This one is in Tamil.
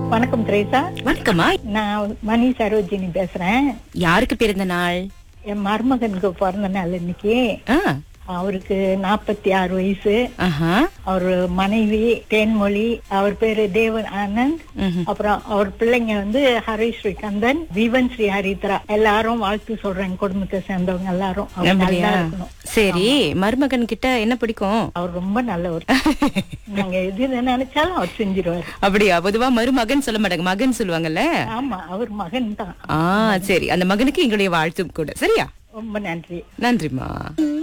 வணக்கம் திரேசா வணக்கம்மா நான் மணி சரோஜினி பேசுறேன் யாருக்கு பிறந்த நாள் என் மருமகனுக்கு பிறந்த நாள் இன்னைக்கு ஆ, அவருக்கு நாற்பத்தி ஆறு வயசு ஆஹா, அவர் மனைவி தேன்மொழி அவர் பேரு தேவன் ஆனந்த் ம்ஹும். அப்புறம் அவர் பிள்ளைங்க வந்து ஹரி ஸ்ரீகந்தன் விவன் ஸ்ரீ ஹரித்ரா எல்லாரும் வாழ்த்து சொல்றேன் குடும்பத்தை சேர்ந்தவங்க எல்லாரும் அவர் அப்படியா நல்லா இருக்கணும் சரி மருமகன் கிட்ட என்ன பிடிக்கும் அவர் ரொம்ப நல்லவர் நாங்க எது நினைச்சாலும் அவர் செஞ்சிருவாரு அப்படியா பொதுவா மருமகன் சொல்ல மாட்டாங்க மகன் சொல்லுவாங்கல்ல ஆமா அவர் மகன் தான் ஆ சரி அந்த மகனுக்கு எங்களுடைய வாழ்த்தும் கூட சரியா ரொம்ப நன்றி நன்றிமா